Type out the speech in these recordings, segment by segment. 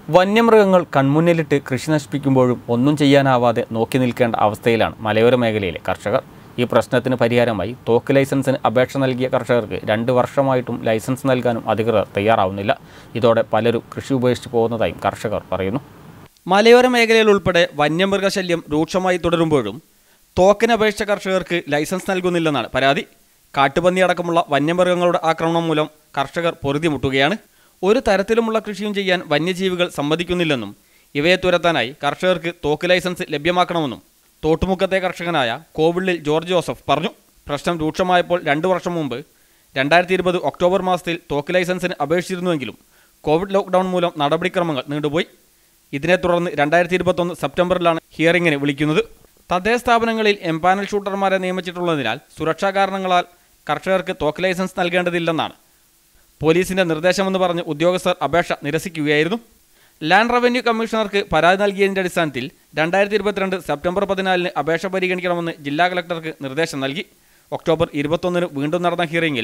വന്യമൃഗങ്ങൾ കൺമുന്നിലിട്ട് കൃഷി നശിപ്പിക്കുമ്പോഴും ഒന്നും ചെയ്യാനാവാതെ നോക്കി നിൽക്കേണ്ട അവസ്ഥയിലാണ് മലയോര മേഖലയിലെ കർഷകർ ഈ പ്രശ്നത്തിന് പരിഹാരമായി തോക്ക് ലൈസൻസിന് അപേക്ഷ നൽകിയ കർഷകർക്ക് രണ്ട് വർഷമായിട്ടും ലൈസൻസ് നൽകാനും അധികൃതർ തയ്യാറാവുന്നില്ല ഇതോടെ പലരും കൃഷി ഉപേക്ഷിച്ച് പോകുന്നതായും കർഷകർ പറയുന്നു മലയോര മേഖലയിൽ ഉൾപ്പെടെ വന്യമൃഗശല്യം രൂക്ഷമായി തുടരുമ്പോഴും തോക്കിന് അപേക്ഷിച്ച കർഷകർക്ക് ലൈസൻസ് നൽകുന്നില്ലെന്നാണ് പരാതി കാട്ടുപന്നി അടക്കമുള്ള വന്യമൃഗങ്ങളുടെ ആക്രമണം മൂലം കർഷകർ പൊറുതിമുട്ടുകയാണ് ഒരു തരത്തിലുമുള്ള കൃഷിയും ചെയ്യാൻ വന്യജീവികൾ സമ്മതിക്കുന്നില്ലെന്നും ഇവയെ തുരത്താനായി കർഷകർക്ക് തോക്ക് ലൈസൻസ് ലഭ്യമാക്കണമെന്നും തോട്ടുമുക്കത്തെ കർഷകനായ കോവിളിൽ ജോർജ് ജോസഫ് പറഞ്ഞു പ്രശ്നം രൂക്ഷമായപ്പോൾ രണ്ടു വർഷം മുമ്പ് രണ്ടായിരത്തി ഇരുപത് ഒക്ടോബർ മാസത്തിൽ തോക്ക് ലൈസൻസിന് അപേക്ഷിച്ചിരുന്നുവെങ്കിലും കോവിഡ് ലോക്ക്ഡൌൺ മൂലം നടപടിക്രമങ്ങൾ നീണ്ടുപോയി ഇതിനെ തുടർന്ന് രണ്ടായിരത്തി ഇരുപത്തൊന്ന് സെപ്റ്റംബറിലാണ് ഹിയറിംഗിന് വിളിക്കുന്നത് തദ്ദേശ സ്ഥാപനങ്ങളിൽ എംപാനൽ ഷൂട്ടർമാരെ നിയമിച്ചിട്ടുള്ളതിനാൽ സുരക്ഷാ കാരണങ്ങളാൽ കർഷകർക്ക് തോക്ക് ലൈസൻസ് നൽകേണ്ടതില്ലെന്നാണ് പോലീസിന്റെ നിർദ്ദേശമെന്ന് പറഞ്ഞ് ഉദ്യോഗസ്ഥർ അപേക്ഷ നിരസിക്കുകയായിരുന്നു ലാൻഡ് റവന്യൂ കമ്മീഷണർക്ക് പരാതി നൽകിയതിന്റെ അടിസ്ഥാനത്തിൽ രണ്ടായിരത്തി ഇരുപത്തിരണ്ട് സെപ്റ്റംബർ പതിനാലിന് അപേക്ഷ പരിഗണിക്കണമെന്ന് ജില്ലാ കളക്ടർക്ക് നിർദ്ദേശം നൽകി ഒക്ടോബർ ഇരുപത്തൊന്നിന് വീണ്ടും നടന്ന ഹിയറിംഗിൽ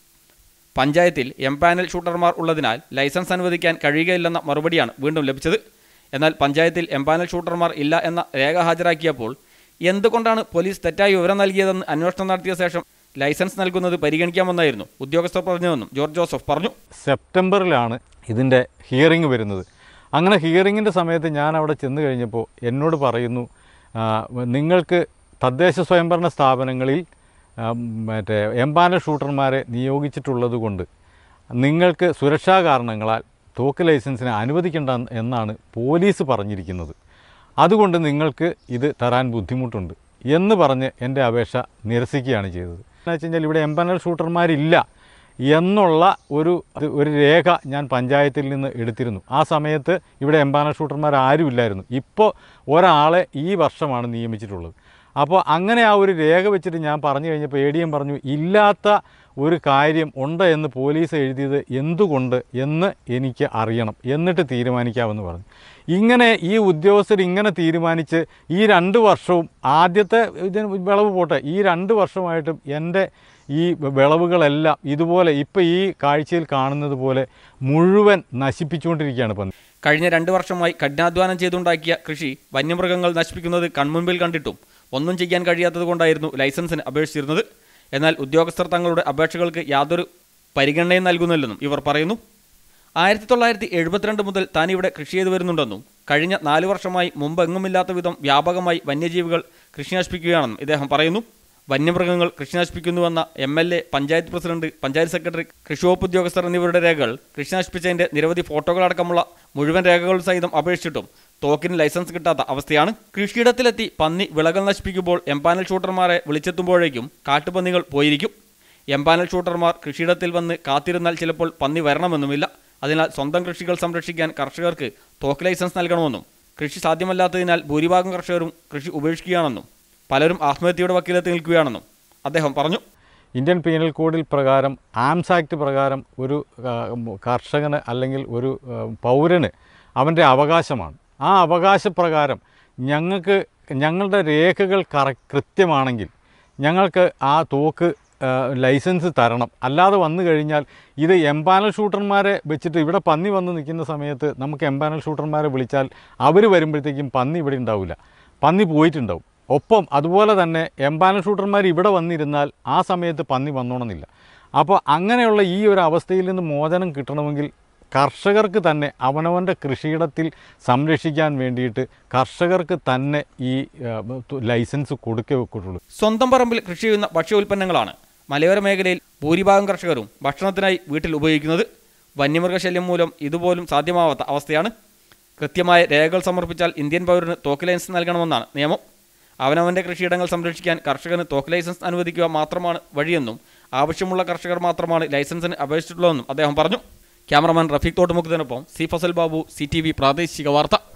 പഞ്ചായത്തിൽ എം പാനൽ ഷൂട്ടർമാർ ഉള്ളതിനാൽ ലൈസൻസ് അനുവദിക്കാൻ കഴിയുകയില്ലെന്ന മറുപടിയാണ് വീണ്ടും ലഭിച്ചത് എന്നാൽ പഞ്ചായത്തിൽ എം പാനൽ ഷൂട്ടർമാർ ഇല്ല എന്ന രേഖ ഹാജരാക്കിയപ്പോൾ എന്തുകൊണ്ടാണ് പോലീസ് തെറ്റായ വിവരം നൽകിയതെന്ന് അന്വേഷണം നടത്തിയ ശേഷം ലൈസൻസ് നൽകുന്നത് പരിഗണിക്കാമെന്നായിരുന്നു ഉദ്യോഗസ്ഥർ പറഞ്ഞതെന്നും ജോർജ് ജോസഫ് പറഞ്ഞു സെപ്റ്റംബറിലാണ് ഇതിൻ്റെ ഹിയറിംഗ് വരുന്നത് അങ്ങനെ ഹിയറിങ്ങിൻ്റെ സമയത്ത് ഞാൻ അവിടെ ചെന്ന് കഴിഞ്ഞപ്പോൾ എന്നോട് പറയുന്നു ആ, നിങ്ങൾക്ക് തദ്ദേശ സ്വയംഭരണ സ്ഥാപനങ്ങളിൽ ആ, മറ്റേ എംപാനൽ ഷൂട്ടർമാരെ നിയോഗിച്ചിട്ടുള്ളത് കൊണ്ട് നിങ്ങൾക്ക് സുരക്ഷാ കാരണങ്ങളാൽ തോക്ക് ലൈസൻസിന് അനുവദിക്കേണ്ട എന്നാണ് പോലീസ് പറഞ്ഞിരിക്കുന്നത് അതുകൊണ്ട് നിങ്ങൾക്ക് ഇത് തരാൻ ബുദ്ധിമുട്ടുണ്ട് എന്ന് പറഞ്ഞ് എൻ്റെ അപേക്ഷ നിരസിക്കുകയാണ് ചെയ്തത് എന്ന് വെച്ച് കഴിഞ്ഞാൽ ഇവിടെ എംപാനൽ ഷൂട്ടർമാരില്ല എന്നുള്ള ഒരു അത് ഒരു രേഖ ഞാൻ പഞ്ചായത്തിൽ നിന്ന് എടുത്തിരുന്നു ആ സമയത്ത് ഇവിടെ എംപാനൽ ഷൂട്ടർമാർ ആരും ഇല്ലായിരുന്നു ഇപ്പോൾ ഒരാളെ ഈ വർഷമാണ് നിയമിച്ചിട്ടുള്ളത് അപ്പോൾ അങ്ങനെ ആ ഒരു രേഖ വെച്ചിട്ട് ഞാൻ പറഞ്ഞു കഴിഞ്ഞപ്പോൾ എ ഡി എം പറഞ്ഞു ഇല്ലാത്ത ഒരു കാര്യം ഉണ്ട് എന്ന് പോലീസ് എഴുതിയത് എന്തുകൊണ്ട് എന്ന് എനിക്ക് അറിയണം എന്നിട്ട് തീരുമാനിക്കാമെന്ന് പറഞ്ഞു ഇങ്ങനെ ഈ ഉദ്യോഗസ്ഥർ ഇങ്ങനെ തീരുമാനിച്ച് ഈ രണ്ട് വർഷവും ആദ്യത്തെ ഇതിന് വിളവ് പോട്ടെ ഈ രണ്ട് വർഷമായിട്ടും എൻ്റെ ഈ വിളവുകളെല്ലാം ഇതുപോലെ ഇപ്പോൾ ഈ കാഴ്ചയിൽ കാണുന്നത് പോലെ മുഴുവൻ നശിപ്പിച്ചുകൊണ്ടിരിക്കുകയാണ് പന്നി കഴിഞ്ഞ രണ്ട് വർഷമായി കഠിനാധ്വാനം ചെയ്തുണ്ടാക്കിയ കൃഷി വന്യമൃഗങ്ങൾ നശിപ്പിക്കുന്നത് കൺമുൻപിൽ കണ്ടിട്ടും ഒന്നും ചെയ്യാൻ കഴിയാത്തതുകൊണ്ടായിരുന്നു ലൈസൻസിന് അപേക്ഷിച്ചിരുന്നത് എന്നാൽ ഉദ്യോഗസ്ഥർ തങ്ങളുടെ അപേക്ഷകൾക്ക് യാതൊരു പരിഗണനയും നൽകുന്നില്ലെന്നും ഇവർ പറയുന്നു ആയിരത്തി തൊള്ളായിരത്തി എഴുപത്തിരണ്ട് മുതൽ താൻ ഇവിടെ കൃഷി ചെയ്തു വരുന്നുണ്ടെന്നും കഴിഞ്ഞ നാല് വർഷമായി മുമ്പെങ്ങുമില്ലാത്ത വിധം വ്യാപകമായി വന്യജീവികൾ കൃഷി നശിപ്പിക്കുകയാണെന്നും ഇദ്ദേഹം പറയുന്നു വന്യമൃഗങ്ങൾ കൃഷി നശിപ്പിക്കുന്നുവെന്ന M L A panchayat president panchayat secretary കൃഷി വകുപ്പ് ഉദ്യോഗസ്ഥർ എന്നിവരുടെ രേഖകൾ കൃഷി നശിപ്പിച്ചതിന്റെ നിരവധി ഫോട്ടോകളടക്കമുള്ള മുഴുവൻ രേഖകൾ സഹിതം അപേക്ഷിച്ചിട്ടും തോക്കിന് ലൈസൻസ് കിട്ടാത്ത അവസ്ഥയാണ് കൃഷിയിടത്തിലെത്തി പന്നി വിളകൾ നശിപ്പിക്കുമ്പോൾ എംപാനൽ ഷൂട്ടർമാരെ വിളിച്ചെത്തുമ്പോഴേക്കും കാട്ടുപന്നികൾ പോയിരിക്കും എംപാനൽ ഷൂട്ടർമാർ കൃഷിയിടത്തിൽ വന്ന് കാത്തിരുന്നാൽ ചിലപ്പോൾ പന്നി വരണമെന്നുമില്ല അതിനാൽ സ്വന്തം കൃഷികൾ സംരക്ഷിക്കാൻ കർഷകർക്ക് തോക്ക് ലൈസൻസ് നൽകണമെന്നും കൃഷി സാധ്യമല്ലാത്തതിനാൽ ഭൂരിഭാഗം കർഷകരും കൃഷി ഉപേക്ഷിക്കുകയാണെന്നും പലരും ആത്മഹത്യയുടെ വക്കീലെത്തി നിൽക്കുകയാണെന്നും അദ്ദേഹം പറഞ്ഞു ഇന്ത്യൻ പീനൽ കോഡിൽ പ്രകാരം ആംസ് ആക്ട് പ്രകാരം ഒരു ആ, കർഷകന് അല്ലെങ്കിൽ ഒരു ആ, പൗരന് അവൻ്റെ അവകാശമാണ് ആ അവകാശപ്രകാരം ഞങ്ങൾക്ക് ഞങ്ങളുടെ രേഖകൾ കറ കൃത്യമാണെങ്കിൽ ഞങ്ങൾക്ക് ആ തോക്ക് ആ, ലൈസൻസ് തരണം അല്ലാതെ വന്നു കഴിഞ്ഞാൽ ഇത് എംപാനൽ ഷൂട്ടർമാരെ വെച്ചിട്ട് ഇവിടെ പന്നി വന്ന് നിൽക്കുന്ന സമയത്ത് നമുക്ക് എംപാനൽ ഷൂട്ടർമാരെ വിളിച്ചാൽ അവർ വരുമ്പോഴത്തേക്കും പന്നി ഇവിടെ ഉണ്ടാവില്ല പന്നി പോയിട്ടുണ്ടാവും ഒപ്പം അതുപോലെ തന്നെ എംപാനൽ ഷൂട്ടർമാർ ഇവിടെ വന്നിരുന്നാൽ ആ സമയത്ത് പന്നി വന്നോണമെന്നില്ല അപ്പോൾ അങ്ങനെയുള്ള ഈ ഒരു അവസ്ഥയിൽ നിന്ന് മോചനം കിട്ടണമെങ്കിൽ കർഷകർക്ക് തന്നെ അവനവൻ്റെ കൃഷിയിടത്തിൽ സംരക്ഷിക്കാൻ വേണ്ടിയിട്ട് കർഷകർക്ക് തന്നെ ഈ ആ, ലൈസൻസ് കൊടുക്കേ വെക്കുള്ളൂ സ്വന്തം പറമ്പിൽ കൃഷി ചെയ്യുന്ന ഭക്ഷ്യ ഉൽപ്പന്നങ്ങളാണ് മലയോര മേഖലയിൽ ഭൂരിഭാഗം കർഷകരും ഭക്ഷണത്തിനായി വീട്ടിൽ ഉപയോഗിക്കുന്നത് വന്യമൃഗശല്യം മൂലം ഇതുപോലും സാധ്യമാവാത്ത അവസ്ഥയാണ് കൃത്യമായ രേഖകൾ സമർപ്പിച്ചാൽ ഇന്ത്യൻ പൗരന് തോക്ക് ലൈസൻസ് നൽകണമെന്നാണ് നിയമം അവനവൻ്റെ കൃഷിയിടങ്ങൾ സംരക്ഷിക്കാൻ കർഷകന് തോക്ക് ലൈസൻസ് അനുവദിക്കുക മാത്രമാണ് വഴിയെന്നും ആവശ്യമുള്ള കർഷകർ മാത്രമാണ് ലൈസൻസിന് അപേക്ഷിച്ചിട്ടുള്ളതെന്നും അദ്ദേഹം പറഞ്ഞു ക്യാമറമാൻ റഫീഖ് തോട്ടുമുഖത്തിനൊപ്പം C Fasal Babu C T V പ്രാദേശിക വാർത്ത